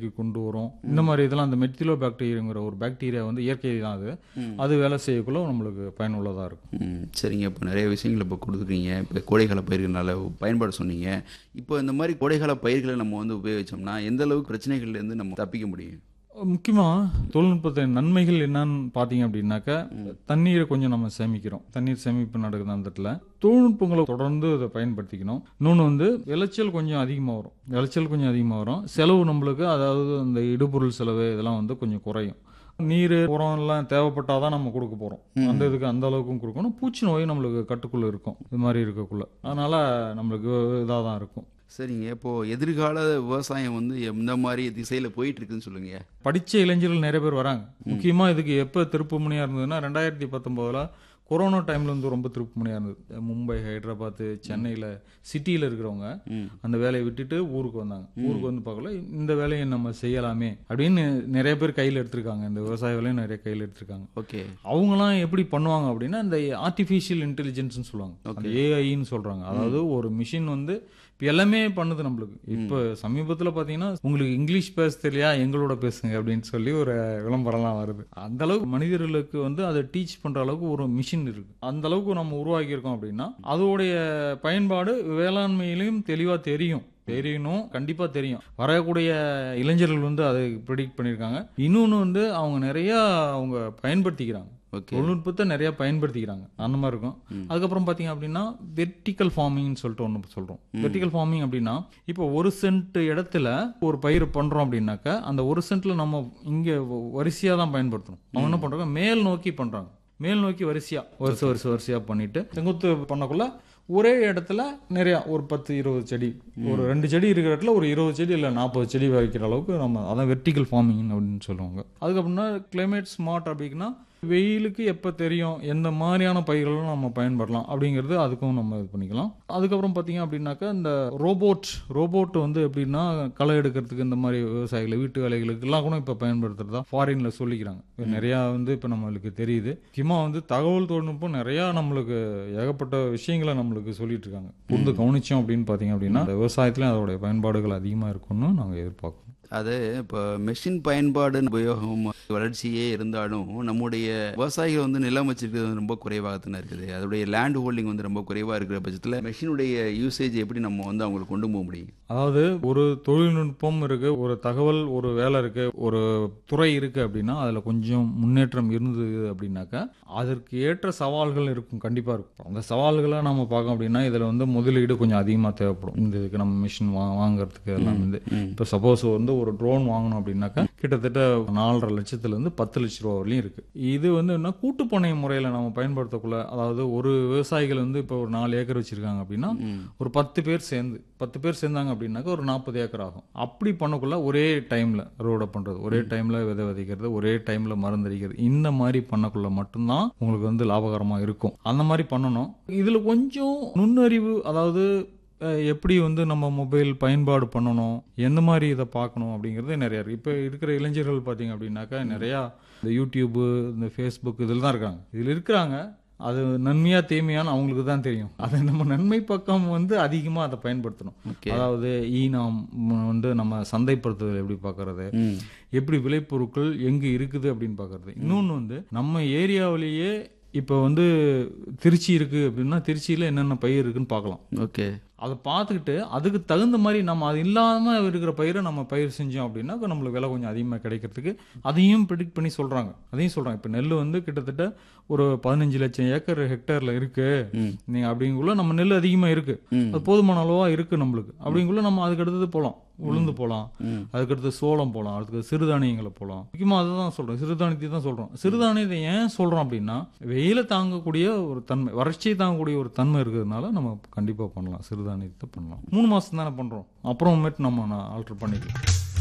நிலைக்கு கொண்டு வரும் இந்த மாதிரி இதெல்லாம் அந்த மெத்திலோ பாக்டீரியாங்கிற ஒரு பாக்டீரியா வந்து இயற்கை தான் அது அது வேலை செய்யக்குள்ள நம்மளுக்கு பயனுள்ளதாக இருக்கும் ம் சரிங்க இப்போ நிறைய விஷயங்கள் இப்போ கொடுத்துருக்கீங்க இப்போ கோடைக்கால பயிர்களால் பயன்பாடு சொன்னீங்க இப்போ இந்த மாதிரி கோடைக்கால பயிர்களை நம்ம வந்து உபயோகிச்சோம்னா எந்த அளவுக்கு பிரச்சனைகள்லேருந்து நம்ம தப்பிக்க முடியும் முக்கியமாக தொழில்நுட்பத்தின் நன்மைகள் என்னன்னு பார்த்தீங்க அப்படின்னாக்கா தண்ணீரை கொஞ்சம் நம்ம சேமிக்கிறோம் தண்ணீர் சேமிப்பு நடக்குது அந்த இடத்துல தொழில்நுட்பங்களை தொடர்ந்து அதை பயன்படுத்திக்கணும் இன்னொன்று வந்து விளைச்சல் கொஞ்சம் அதிகமாக வரும் விளைச்சல் கொஞ்சம் அதிகமாக வரும் செலவு நம்மளுக்கு அதாவது அந்த இடுபொருள் செலவு இதெல்லாம் வந்து கொஞ்சம் குறையும் நீர் உரம் எல்லாம் தேவைப்பட்டால் தான் நம்ம கொடுக்க போகிறோம் அந்த இதுக்கு அந்த அளவுக்கும் கொடுக்கணும் பூச்சி நோய் நம்மளுக்கு கட்டுக்குள்ளே இருக்கும் இது மாதிரி இருக்கக்குள்ள அதனால் நம்மளுக்கு இதாக தான் இருக்கும் சரிங்க இப்போது எதிர்கால விவசாயம் வந்து எந்த மாதிரி திசையில் போயிட்டு இருக்குன்னு சொல்லுங்க படிச்ச இளைஞர்கள் நிறைய பேர் வராங்க முக்கியமா இதுக்கு எப்ப திருப்புமுனையா இருந்ததுன்னா ரெண்டாயிரத்தி பத்தொன்பதுல கொரோனா டைம்ல இருந்து ரொம்ப திருப்புமுனையா இருந்தது மும்பை ஹைதராபாத் சென்னையில சிட்டியில இருக்கிறவங்க அந்த வேலையை விட்டுட்டு ஊருக்கு வந்தாங்க ஊருக்கு வந்து பார்க்கல இந்த வேலையை நம்ம செய்யலாமே அப்படின்னு நிறைய பேர் கையில் எடுத்திருக்காங்க இந்த விவசாய வேலையும் நிறைய கையில் எடுத்திருக்காங்க ஓகே அவங்களாம் எப்படி பண்ணுவாங்க அப்படின்னா இந்த ஆர்டிஃபிஷியல் இன்டெலிஜென்ஸ்னு சொல்லுவாங்க அந்த ஏஐன்னு சொல்றாங்க அதாவது ஒரு மிஷின் வந்து இப்போ எல்லாமே பண்ணுது நம்மளுக்கு இப்போ சமீபத்தில் பார்த்தீங்கன்னா உங்களுக்கு இங்கிலீஷ் பேச தெரியா எங்களோட பேசுங்க அப்படின்னு சொல்லி ஒரு விளம்பரம்லாம் வருது அந்த அளவுக்கு மனிதர்களுக்கு வந்து அதை டீச் பண்ற அளவுக்கு ஒரு மிஷின் இருக்கு அந்த அளவுக்கு நம்ம உருவாக்கியிருக்கோம் அப்படின்னா அதோடைய பயன்பாடு வேளாண்மையிலையும் தெளிவாக தெரியும் தெரியணும் கண்டிப்பா தெரியும் வரக்கூடிய இளைஞர்கள் வந்து அதை ப்ரிடிக்ட் பண்ணியிருக்காங்க இன்னொன்று வந்து அவங்க நிறைய அவங்க பயன்படுத்திக்கிறாங்க ஓகே தொழில்நுட்பத்தை நிறைய பயன்படுத்திக்கிறாங்க அந்த மாதிரி இருக்கும் அதுக்கப்புறம் பார்த்தீங்க அப்படின்னா வெர்டிக்கல் ஃபார்மிங்னு சொல்லிட்டு ஒன்று சொல்கிறோம் வெர்டிக்கல் ஃபார்மிங் அப்படின்னா இப்போ ஒரு சென்ட் இடத்துல ஒரு பயிர் பண்ணுறோம் அப்படின்னாக்கா அந்த ஒரு சென்ட்ல நம்ம இங்கே வரிசையாக தான் பயன்படுத்தணும் அவங்க என்ன பண்ணுறாங்க மேல் நோக்கி பண்ணுறாங்க மேல் நோக்கி வரிசையா வருஷ வருஷ வரிசையா பண்ணிட்டு செங்குத்து பண்ணக்குள்ள ஒரே இடத்துல நிறைய ஒரு பத்து இருபது செடி ஒரு ரெண்டு செடி இருக்கிற இடத்துல ஒரு இருபது செடி இல்லை நாற்பது செடி வைக்கிற அளவுக்கு நம்ம அதான் வெர்டிக்கல் ஃபார்மிங் அப்படின்னு சொல்லுவாங்க அதுக்கப்புறம்னா கிளைமேட் ஸ்மார்ட் அப்படின்னா வெயிலுக்கு எப்போ தெரியும் எந்த மாதிரியான பயிர்களும் நம்ம பயன்படலாம் அப்படிங்கிறது அதுக்கும் நம்ம இது பண்ணிக்கலாம் அதுக்கப்புறம் பார்த்தீங்க அப்படின்னாக்கா இந்த ரோபோட் ரோபோட் வந்து எப்படின்னா களை எடுக்கிறதுக்கு இந்த மாதிரி விவசாயிகள் வீட்டு வேலைகளுக்கு எல்லாம் கூட இப்போ பயன்படுத்துறதா ஃபாரின்ல சொல்லிக்கிறாங்க இப்ப நிறையா வந்து இப்போ நம்மளுக்கு தெரியுது முக்கியமாக வந்து தகவல் தொழில்நுட்பம் நிறையா நம்மளுக்கு ஏகப்பட்ட விஷயங்களை நம்மளுக்கு சொல்லிட்டு இருக்காங்க புரிந்து கவனிச்சோம் அப்படின்னு பார்த்தீங்க அப்படின்னா இந்த விவசாயத்துலையும் அதோடைய பயன்பாடுகள் அதிகமாக இருக்கும்னு நாங்கள் எதிர்பார்க்கணும் அது இப்போ மெஷின் பயன்பாடு உபயோகம் வளர்ச்சியே இருந்தாலும் நம்முடைய விவசாயிகள் வந்து நிலம் வச்சிருக்கிறது ரொம்ப குறைவாக தானே இருக்குது அதோடைய லேண்ட் ஹோல்டிங் வந்து ரொம்ப குறைவாக இருக்கிற பட்சத்தில் மெஷினுடைய யூசேஜ் எப்படி நம்ம வந்து அவங்களுக்கு கொண்டு போக முடியும் அதாவது ஒரு தொழில்நுட்பம் இருக்கு ஒரு தகவல் ஒரு வேலை இருக்கு ஒரு துறை இருக்கு அப்படின்னா அதுல கொஞ்சம் முன்னேற்றம் இருந்தது அப்படின்னாக்கா அதற்கு ஏற்ற சவால்கள் இருக்கும் கண்டிப்பா இருக்கும் அந்த சவால்களை நம்ம பார்க்கோம் அப்படின்னா இதுல வந்து முதலீடு கொஞ்சம் அதிகமா தேவைப்படும் இந்த இதுக்கு நம்ம மிஷின் வாங்குறதுக்கு எல்லாம் வந்து இப்போ சப்போஸ் வந்து ஒரு ட்ரோன் வாங்கணும் அப்படின்னாக்கா கிட்டத்தட்ட நாலரை லட்சத்துல இருந்து பத்து லட்ச ரூபா வரலையும் இருக்கு இது வந்து என்ன கூட்டுப்பனை முறையில நம்ம பயன்படுத்தக்குள்ள அதாவது ஒரு விவசாயிகள் வந்து இப்போ ஒரு நாலு ஏக்கர் வச்சிருக்காங்க அப்படின்னா ஒரு பத்து பேர் சேர்ந்து பத்து பேர் சேர்ந்தாங்க அப்படின்னாக்கா ஒரு நாற்பது ஏக்கர் ஆகும் அப்படி பண்ணக்குள்ள ஒரே டைம்ல ரோட பண்றது ஒரே டைம்ல விதை விதைக்கிறது ஒரே டைம்ல மருந்தடிக்கிறது இந்த மாதிரி பண்ணக்குள்ள மட்டும்தான் உங்களுக்கு வந்து லாபகரமா இருக்கும் அந்த மாதிரி பண்ணணும் இதுல கொஞ்சம் நுண்ணறிவு அதாவது அஹ், எப்படி வந்து நம்ம மொபைல் பயன்பாடு பண்ணணும் எந்த மாதிரி இதை பார்க்கணும் அப்படிங்கிறது நிறைய இருக்கு இப்போ இருக்கிற இளைஞர்கள் பார்த்தீங்க அப்படின்னாக்கா நிறையா இந்த யூடியூப்பு இந்த ஃபேஸ்புக் இதில் தான் இருக்காங்க இதில் இருக்கிறாங்க அது நன்மையா தீமையான்னு அவங்களுக்கு தான் தெரியும் அதை நம்ம நன்மை பக்கம் வந்து அதிகமாக அதை பயன்படுத்தணும் ஓகே அதாவது ஈ நாம் வந்து நம்ம சந்தைப்படுத்துதல் எப்படி பார்க்கறது ம் எப்படி விளைபொருட்கள் எங்க இருக்குது அப்படின்னு பார்க்கறது இன்னொன்று வந்து நம்ம ஏரியாவிலேயே இப்போ வந்து திருச்சி இருக்கு அப்படின்னா திருச்சியில் என்னென்ன பயிர் இருக்குன்னு பார்க்கலாம் ஓகே அதை பார்த்துக்கிட்டு அதுக்கு தகுந்த மாதிரி நம்ம அது இல்லாமல் இருக்கிற பயிரை நம்ம பயிர் செஞ்சோம் அப்படின்னா இப்ப நம்மளுக்கு விலை கொஞ்சம் அதிகமாக கிடைக்கிறதுக்கு அதையும் ப்ரிடிக்ட் பண்ணி சொல்கிறாங்க அதையும் சொல்கிறாங்க இப்போ நெல் வந்து கிட்டத்தட்ட ஒரு பதினஞ்சு லட்சம் ஏக்கர் ஹெக்டேரில் இருக்கு நீங்கள் அப்படிங்குள்ள நம்ம நெல் அதிகமாக இருக்கு அது போதுமான அளவா இருக்கு நம்மளுக்கு அப்படிங்குள்ள நம்ம அதுக்கு அடுத்தது போகலாம் உளுந்து போகலாம் அதுக்கடுத்து சோளம் போகலாம் அதுக்கு சிறுதானியங்களை போகலாம் முக்கியமாக அதை தான் சொல்கிறோம் சிறுதானியத்தை தான் சொல்கிறோம் சிறுதானியத்தை ஏன் சொல்கிறோம் அப்படின்னா வெயில தாங்கக்கூடிய ஒரு தன்மை வறட்சியை தாங்கக்கூடிய ஒரு தன்மை இருக்கிறதுனால நம்ம கண்டிப்பாக பண்ணலாம் சிறுதானியத்தை பண்ணலாம் மூணு மாதம் தானே பண்ணுறோம் அப்புறமேட்டு நம்ம ஆல்டர் பண்ணிக்கலாம்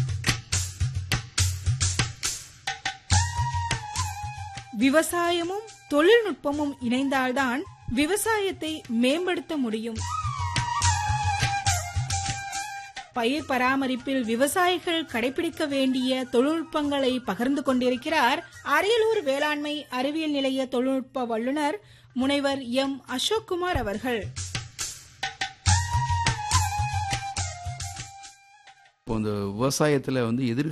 விவசாயமும் தொழில்நுட்பமும் இணைந்தால்தான் விவசாயத்தை மேம்படுத்த முடியும் பயிர் பராமரிப்பில் விவசாயிகள் கடைபிடிக்க வேண்டிய தொழில்நுட்பங்களை பகிர்ந்து கொண்டிருக்கிறார் அரியலூர் வேளாண்மை அறிவியல் நிலைய தொழில்நுட்ப வல்லுநர் முனைவர் எம் அசோக்குமார் அவர்கள் இப்போ இந்த விவசாயத்தில் வந்து எதிர்